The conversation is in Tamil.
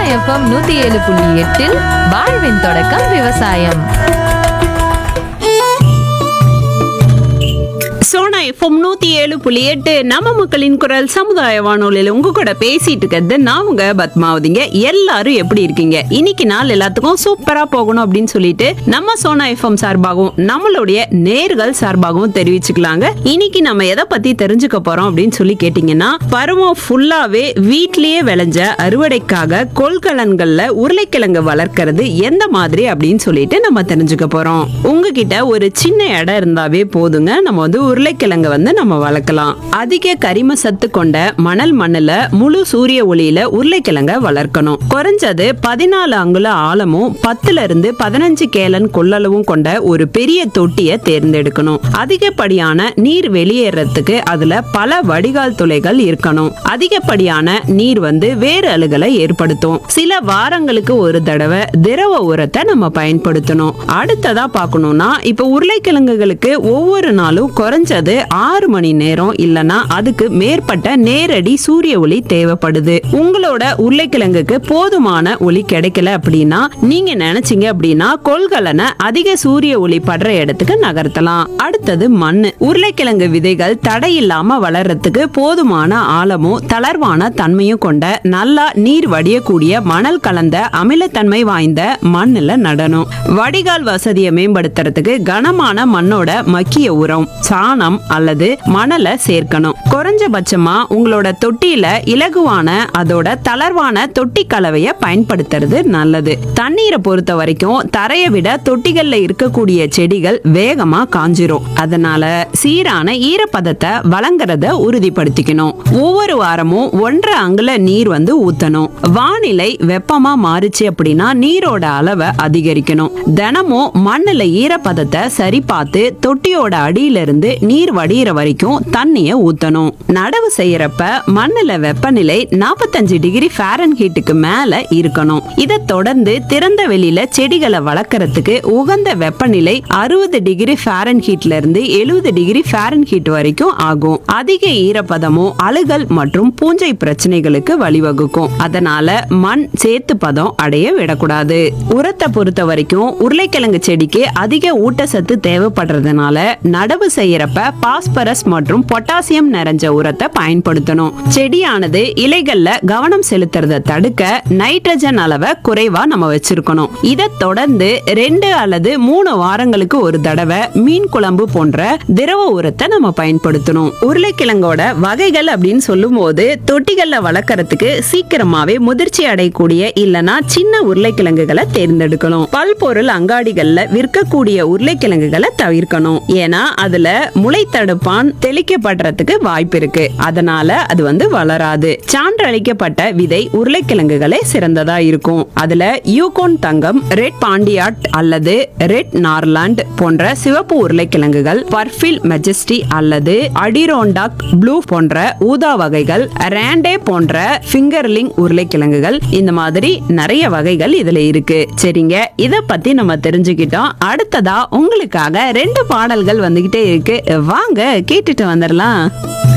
எஃப்எம் நூத்தி ஏழு புள்ளி எட்டில் வாழ்வின் தொடக்கம் விவசாயம் சோனா எஃப்எம் நூத்தி ஏழு புள்ளி எட்டு நம்ம மக்களின் குரல் சமுதாய வானொலியில உங்க கூட பேசிட்டு இருக்கிறது நான் உங்க பத்மாவதிங்க எல்லாரும் எப்படி இருக்கீங்க இன்னைக்கு நாள் எல்லாத்துக்கும் சூப்பரா போகணும் அப்படின்னு சொல்லிட்டு நம்ம சோனா எஃப்எம் சார்பாகவும் நம்மளுடைய நேர்கள் சார்பாகவும் தெரிவிச்சுக்கலாங்க இன்னைக்கு நம்ம எதை பத்தி தெரிஞ்சுக்க போறோம் அப்படின்னு சொல்லி கேட்டீங்கன்னா பருவம் ஃபுல்லாவே வீட்லயே விளைஞ்ச அறுவடைக்காக கொள்கலன்கள்ல உருளைக்கிழங்கு வளர்க்கறது எந்த மாதிரி அப்படின்னு சொல்லிட்டு நம்ம தெரிஞ்சுக்க போறோம் உங்ககிட்ட ஒரு சின்ன இடம் இருந்தாவே போதுங்க நம்ம வந்து உருளைக்கிழங்கு வந்து நம்ம வளர்க்கலாம் அதிக கரிம சத்து கொண்ட மணல் மண்ணுல முழு சூரிய ஒளியில உருளைக்கிழங்க வளர்க்கணும் குறைஞ்சது பதினாலு அங்குல ஆழமும் பத்துல இருந்து பதினஞ்சு கேலன் கொள்ளளவும் கொண்ட ஒரு பெரிய தொட்டியை தேர்ந்தெடுக்கணும் அதிகப்படியான நீர் வெளியேறதுக்கு அதுல பல வடிகால் துளைகள் இருக்கணும் அதிகப்படியான நீர் வந்து வேறு அழுகலை ஏற்படுத்தும் சில வாரங்களுக்கு ஒரு தடவை திரவ உரத்தை நம்ம பயன்படுத்தணும் அடுத்ததா பார்க்கணும்னா இப்ப உருளைக்கிழங்குகளுக்கு ஒவ்வொரு நாளும் குறைஞ்சது ஆறு மணி நேரம் இல்லனா அதுக்கு மேற்பட்ட நேரடி சூரிய ஒளி தேவைப்படுது உங்களோட உருளைக்கிழங்குக்கு போதுமான ஒளி கிடைக்கல அப்படின்னா நீங்க நினைச்சீங்க அப்படின்னா கொள்கலனை அதிக சூரிய ஒளி படுற இடத்துக்கு நகர்த்தலாம் அடுத்தது மண்ணு உருளைக்கிழங்கு விதைகள் தடையில்லாம வளர்றதுக்கு போதுமான ஆழமும் தளர்வான தன்மையும் கொண்ட நல்லா நீர் வடியக்கூடிய மணல் கலந்த அமிலத்தன்மை வாய்ந்த மண்ணுல நடணும் வடிகால் வசதியை மேம்படுத்துறதுக்கு கனமான மண்ணோட மக்கிய உரம் சாணம் அல்லது மணலை சேர்க்கணும் குறைஞ்சபட்சமா உங்களோட தொட்டியில இலகுவான அதோட தளர்வான தொட்டி கலவையை பயன்படுத்துறது நல்லது தண்ணீரை பொறுத்த வரைக்கும் தரையை விட தொட்டிகள்ல இருக்கக்கூடிய செடிகள் வேகமா காஞ்சிரும் அதனால சீரான ஈரப்பதத்தை வழங்குறத உறுதிப்படுத்திக்கணும் ஒவ்வொரு வாரமும் ஒன்றரை அங்குல நீர் வந்து ஊத்தணும் வானிலை வெப்பமா மாறுச்சு அப்படின்னா நீரோட அளவை அதிகரிக்கணும் தினமும் மண்ணுல ஈரப்பதத்தை சரி பார்த்து தொட்டியோட அடியில இருந்து நீர் வடிகிற வரைக்கும் தண்ணிய ஊத்தணும் நடவு செய்யறப்ப மண்ணுல வெப்பநிலை 45 டிகிரி ஃபேரன் ஹீட்டுக்கு மேல இருக்கணும் இதை தொடர்ந்து திறந்த வெளியில செடிகளை வளர்க்கறதுக்கு உகந்த வெப்பநிலை அறுபது டிகிரி ஃபேரன் ஹீட்ல இருந்து எழுபது டிகிரி ஃபேரன் ஹீட் வரைக்கும் ஆகும் அதிக ஈரப்பதமும் அழுகல் மற்றும் பூஞ்சை பிரச்சனைகளுக்கு வழிவகுக்கும் அதனால மண் சேத்து பதம் அடைய விடக்கூடாது உரத்தை பொறுத்த வரைக்கும் உருளைக்கிழங்கு செடிக்கு அதிக ஊட்டச்சத்து தேவைப்படுறதுனால நடவு செய்யறப்ப பாஸ்பரஸ் மற்றும் பொட்டாசியம் நிறைஞ்ச உரத்தை பயன்படுத்தணும் செடியானது இலைகள்ல கவனம் செலுத்துறத தடுக்க நைட்ரஜன் அளவை குறைவா நம்ம வச்சிருக்கணும் இதை தொடர்ந்து ரெண்டு அல்லது மூணு வாரங்களுக்கு ஒரு தடவை மீன் குழம்பு போன்ற திரவ உரத்தை நம்ம பயன்படுத்தணும் உருளைக்கிழங்கோட வகைகள் அப்படின்னு சொல்லும்போது தொட்டிகள்ல வளர்க்கறதுக்கு சீக்கிரமாவே முதிர்ச்சி அடையக்கூடிய இல்லனா சின்ன உருளைக்கிழங்குகளை தேர்ந்தெடுக்கணும் பல்பொருள் அங்காடிகள்ல விற்கக்கூடிய உருளைக்கிழங்குகளை தவிர்க்கணும் ஏன்னா அதுல முளை தடுப்பான் தெளிக்கப்படுறதுக்கு வாய்ப்பு இருக்கு அதனால அது வந்து வளராது சான்றளிக்கப்பட்ட விதை உருளைக்கிழங்குகளே சிறந்ததா இருக்கும் அதுல யூகோன் தங்கம் ரெட் பாண்டியாட் அல்லது ரெட் நார்லாண்ட் போன்ற சிவப்பு உருளைக்கிழங்குகள் பர்ஃபில் மெஜஸ்டி அல்லது அடிரோண்டாக் ப்ளூ போன்ற ஊதா வகைகள் ரேண்டே போன்ற ஃபிங்கர்லிங் உருளைக்கிழங்குகள் இந்த மாதிரி நிறைய வகைகள் இதுல இருக்கு சரிங்க இத பத்தி நம்ம தெரிஞ்சுக்கிட்டோம் அடுத்ததா உங்களுக்காக ரெண்டு பாடல்கள் வந்துகிட்டே இருக்கு வாங்க கேட்டுட்டு வந்துடலாம்